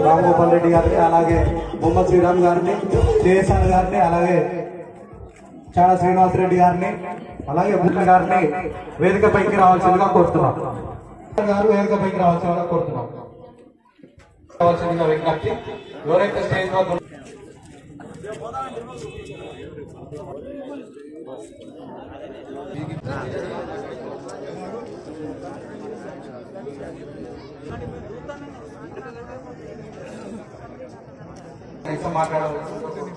రామ్ గోపాల్ రెడ్డి గారిని అలాగే బొమ్మ శ్రీరామ్ గారిని జయసాన్ గారిని అలాగే చాడ శ్రీనివాస్ రెడ్డి గారిని అలాగే బుట్ల గారిని వేదికపైకి రావాల్సిందిగా కోరుతున్నాం గారు వేదికపైకి రావాల్సిందిగా కోరుతున్నాం రావాల్సిందిగా విజ్ఞప్తి ఎవరైతే స్టేజ్ వద్ద మాట్లాడవచ్చు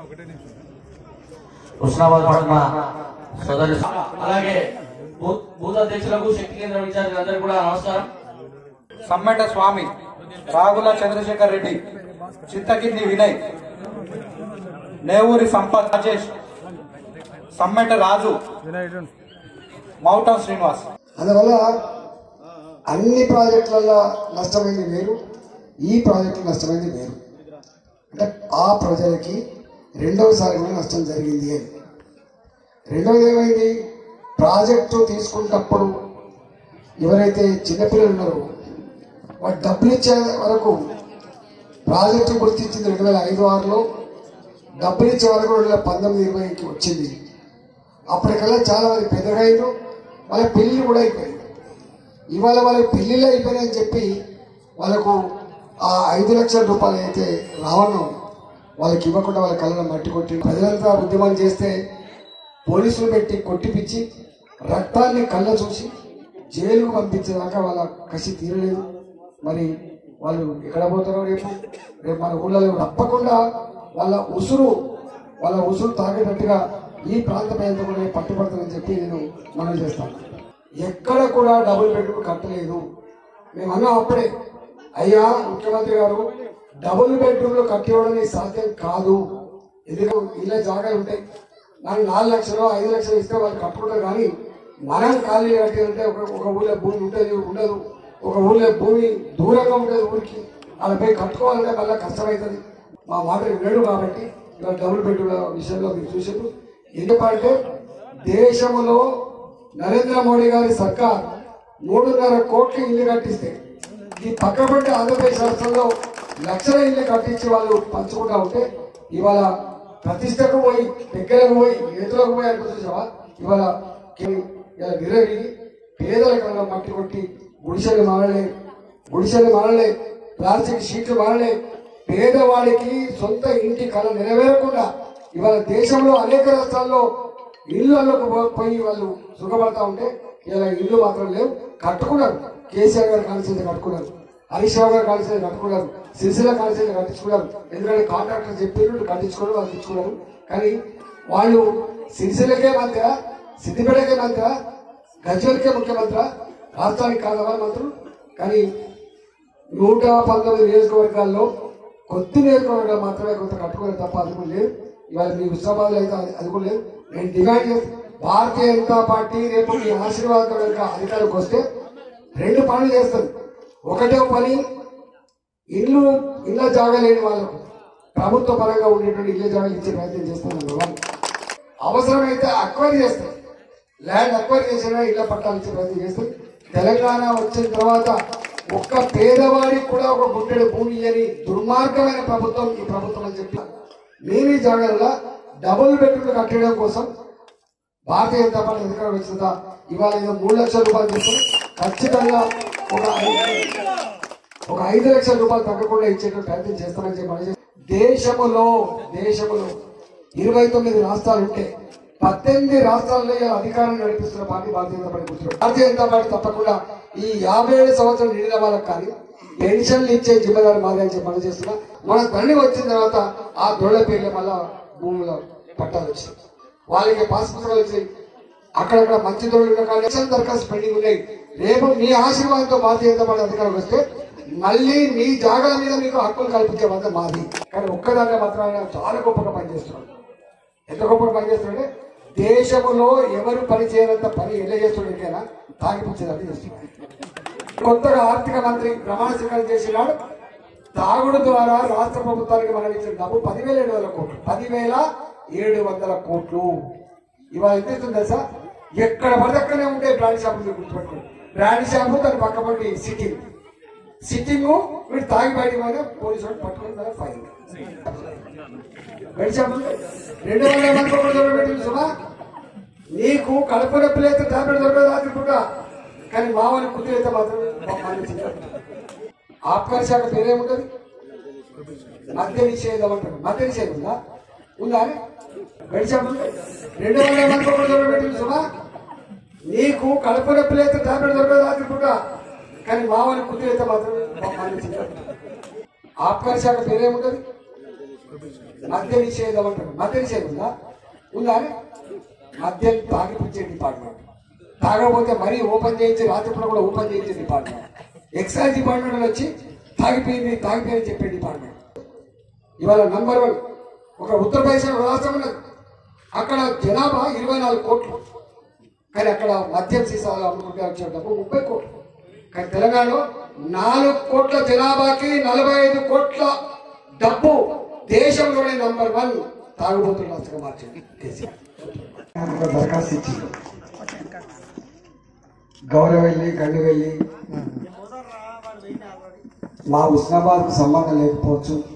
కృష్ణాబాద్ పట్ల సోదరి అలాగే బూ- బూత్ అధ్యక్షులకు శక్తి కేంద్రం ఇన్ఛార్జ్ అందరికీ కూడా నమస్కారం సమ్మెట స్వామి రాగుల చంద్రశేఖర్ రెడ్డి చిత్తకింది వినయ్ నేవూరి సంపత్ రాజేష్ సమ్మెట రాజు మౌటం శ్రీనివాస్ అందువల్ల అన్ని ప్రాజెక్టులలో నష్టమైంది వేరు ఈ ప్రాజెక్టులో నష్టమైంది వేరు అంటే ఆ ప్రజలకి రెండవసారి కూడా నష్టం జరిగింది అని రెండవది ఏమైంది ప్రాజెక్టు తీసుకున్నప్పుడు ఎవరైతే చిన్నపిల్లలు ఉన్నారో వాడు డబ్బులు ఇచ్చే వరకు ప్రాజెక్టు గుర్తించింది రెండు వేల ఐదు ఆరులో డబ్బులు ఇచ్చే వరకు రెండు వేల పంతొమ్మిది ఇరవైకి వచ్చింది అప్పటికల్లా చాలా మంది పెద్దగా అయ్యారు వాళ్ళ పెళ్లి కూడా అయిపోయింది ఇవాళ వాళ్ళకి పెళ్లిళ్ళు అయిపోయినాయని చెప్పి వాళ్ళకు ఆ ఐదు లక్షల రూపాయలు అయితే రావణం వాళ్ళకి ఇవ్వకుండా వాళ్ళ కళ్ళను మట్టి కొట్టి ప్రజలంతా ఉద్యమం చేస్తే పోలీసులు పెట్టి కొట్టిపిచ్చి రక్తాన్ని కళ్ళ చూసి జైలుకు పంపించేదాకా వాళ్ళ కసి తీరలేదు మరి వాళ్ళు ఎక్కడ పోతారో రేపు రేపు మన ఊళ్ళలో తప్పకుండా వాళ్ళ ఉసురు వాళ్ళ ఉసురు తాగేటట్టుగా ఈ ప్రాంతం ఎంత కూడా నేను పట్టుబడతానని చెప్పి నేను మనం చేస్తాను ఎక్కడ కూడా డబుల్ బెడ్రూమ్ కట్టలేదు మేము అన్నాం అప్పుడే అయ్యా ముఖ్యమంత్రి గారు డబుల్ బెడ్రూమ్లు కట్టివ్వడం సాధ్యం కాదు ఎందుకంటే ఇళ్ళ జాగాలు ఉంటాయి మనం నాలుగు లక్షలు ఐదు లక్షలు ఇస్తే వాళ్ళు కట్టుకుంటారు కానీ మనం ఖాళీ కట్టాలంటే ఒక ఒక ఊళ్ళో భూమి ఉంటుంది ఉండదు ఒక ఊళ్ళో భూమి దూరంగా ఉంటుంది ఊరికి అలా పోయి కట్టుకోవాలంటే మళ్ళీ కష్టమవుతుంది మా మాట వినడు కాబట్టి ఇలా డబుల్ బెడ్రూమ్ల విషయంలో మీరు చూసారు ఎందుకంటే దేశంలో నరేంద్ర మోడీ గారి సర్కార్ మూడున్నర కోట్ల ఇల్లు కట్టిస్తే ఈ పక్కపట్టి ఆంధ్రప్రదేశ్ రాష్ట్రంలో లక్షల ఇల్లు కట్టించి వాళ్ళు పంచుకుంటా ఉంటే ఇవాళ ప్రతిష్టకు పోయి దగ్గరకు పోయి ఏతులకు పోయి అనుకో చూసావా ఇవాళ కే- ఇలా విరవిగి పేదల కన్నా మట్టి కొట్టి గుడిసెలు మారలే గుడిసెలు మారలే ప్లాస్టిక్ షీట్లు మారలే పేదవాడికి సొంత ఇంటి కళ నెరవేరకుండా ఇవాళ దేశంలో అనేక రాష్ట్రాల్లో ఇళ్ళకు పోయి వాళ్ళు సుఖపడతా ఉంటే ఇలా ఇల్లు మాత్రం లేవు కట్టుకున్నారు కేసీఆర్ గారు కాల్సింది కట్టుకున్నారు హరీష్ రావు గారు కాల్సింది కట్టుకున్నారు సిరిసిల్ల కాల్సింది కట్టించుకున్నారు ఎందుకంటే కాంట్రాక్టర్ చెప్పారు కట్టించుకోవడం వాళ్ళు తెచ్చుకున్నారు కానీ వాళ్ళు సిరిసిల్లకే మంత్ర సిద్దిపేటకే మంత్ర గజ్వల్కే ముఖ్యమంత్రి రాష్ట్రానికి కాదవా మంత్రులు కానీ నూట పంతొమ్మిది నియోజకవర్గాల్లో కొద్ది నియోజకవర్గాలు మాత్రమే కొంత కట్టుకోలేదు తప్ప అది కూడా లేదు ఇవాళ మీ హుస్నాబాద్లో అయితే అది- అది కూడా లేదు నేను డిమాండ్ చేస్తాను భారతీయ జనతా పార్టీ రేపు మీ ఆశీర్వాదం కనుక అధికారంకి వస్తే రెండు పనులు చేస్తుంది ఒకటే పని ఇల్లు ఇళ్ళ జాగా లేని వాళ్ళకు ప్రభుత్వ పరంగా ఉండేటువంటి ఇళ్ళ జాగాలు ఇచ్చే ప్రయత్నం చేస్తున్నాను అవసరమైతే అక్వైరీ చేస్తాయి ల్యాండ్ అక్వైరీ చేసినా ఇళ్ల పట్టాలు ఇచ్చే ప్రయత్నం చేస్తుంది తెలంగాణ వచ్చిన తర్వాత ఒక్క పేదవాడికి కూడా ఒక గుట్టెడు భూమి ఇయ్యని దుర్మార్గమైన ప్రభుత్వం ఈ ప్రభుత్వం అని చెప్పి నేను ఈ జాగ్రత్తలో డబుల్ బెడ్రూమ్ కట్టడం కోసం భారతీయ జనతా పార్టీ అధికారం వచ్చిందా ఇవాళ ఏదో మూడు లక్షల రూపాయలు చెప్తే ఖచ్చితంగా ఒక ఐదు- ఒక ఐదు లక్షల రూపాయలు తగ్గకుండా ఇచ్చేటువంటి ప్రయత్నం చేస్తామని చెప్పి మనం చేస్తాం. దేశములో దేశములో ఇరవై తొమ్మిది రాష్ట్రాలు ఉంటే పద్దెనిమిది రాష్ట్రాల్లో ఇలా అధికారం నడిపిస్తున్న పార్టీ భారతీయ జనతా పార్టీ కూర్చున్నారు భారతీయ జనతా పార్టీ తప్పకుండా ఈ యాభై ఏడు సంవత్సరం నిండిన వాళ్ళకి కానీ పెన్షన్లు ఇచ్చే జిమ్మదారు మాది అని చెప్పి మనం చేస్తున్నా మన ధరణి వచ్చిన తర్వాత ఆ దొళ్ళ పేర్ల మళ్ళా భూముల పట్టాలు వచ్చాయి వాళ్ళకి పాస్ పుస్తకాలు వచ్చాయి అక్కడక్కడ మంచి దొరలు ఉన్న కానీ లక్షల దరఖాస్తు పెండింగ్ ఉన్నాయి రేపు మీ ఆశీర్వాదంతో భారతీయ జనతా పార్టీ అధికారం వస్తే మళ్ళీ మీ జాగాల మీద మీకు హక్కులు కల్పించే బాధ్యత మాది కానీ ఒక్కదాంట్లో మాత్రం ఆయన చాలా గొప్పగా పనిచేస్తున్నాడు ఎంత గొప్పగా పనిచేస్తున్నాడే దేశంలో ఎవరు పని చేయనంత పని ఎలా చేస్తున్నాడికైనా తాగిపించేదాన్ని చేస్తున్నాడు కొత్తగా ఆర్థిక మంత్రి ప్రమాణ స్వీకారం చేసినాడు తాగుడు ద్వారా రాష్ట్ర ప్రభుత్వానికి మనం ఇచ్చిన డబ్బు పదివేల ఏడు వందల కోట్లు పదివేల ఏడు వందల కోట్లు ఇవాళ ఎంత ఇస్తుంది తెలుసా ఎక్కడ పడితే అక్కడనే ఉంటే బ్రాండ్ షాపులు మీరు గుర్తుపెట్టుకోండి బ్రాండ్ షాపు దాని పక్క పండి సిటీ సిట్టింగ్ వీడు తాగి బయటికి పోయినా పోలీసు వాడు పట్టుకుని దాని ఫైన్ వెళ్ళాము రెండు వందల మంది ఒకటి దొరకబెట్టింది సుమా నీకు కడుపు నొప్పి అయితే టాబ్లెట్ దొరకదు రాత్రి పూట కానీ మామూలు కుదిరి అయితే మాత్రం మానేసింది. ఆబ్కారీ శాఖ పేరేముంటది మద్య నిషేధం అంటారు మద్య నిషేధం ఉందా ఉందా వెళ్ళాము రెండు వందల మంది ఒకటి దొరకబెట్టింది సుమా నీకు కడుపు నొప్పి అయితే టాబ్లెట్ దొరకదు రాత్రి పూట కానీ మామూలు కుదిరి అయితే మాత్రం మానేసింది. ఆబ్కారీ శాఖ పేరేముంటది మద్య నిషేధం అంటారు మద్య నిషేధం ఉందా ఉందా మద్యం తాగిపించే డిపార్ట్మెంట్ తాగకపోతే మరీ ఓపెన్ చేయించి రాత్రిపూట కూడా ఓపెన్ చేయించే డిపార్ట్మెంట్ ఎక్సైజ్ డిపార్ట్మెంట్ వచ్చి తాగిపోయింది తాగిపోయింది చెప్పే డిపార్ట్మెంట్ ఇవాళ నంబర్ వన్ ఒక ఉత్తరప్రదేశ్ ఒక రాష్ట్రం ఉన్నది అక్కడ జనాభా ఇరవై నాలుగు కోట్లు కానీ అక్కడ మద్యం సీసాలు అమ్ముకుంటే వచ్చే డబ్బు ముప్పై కోట్లు కానీ తెలంగాణలో నాలుగు కోట్ల జనాభాకి నలభై ఐదు కోట్ల డబ్బు దేశంలోనే నంబర్ వన్ తాగుబోతుల రాష్ట్రంగా మార్చింది కేసీఆర్ ఒక దరఖాస్తు ఇచ్చింది గౌరవెల్లి గండివెల్లి మా ఉస్నాబాద్కు సంబంధం లేకపోవచ్చు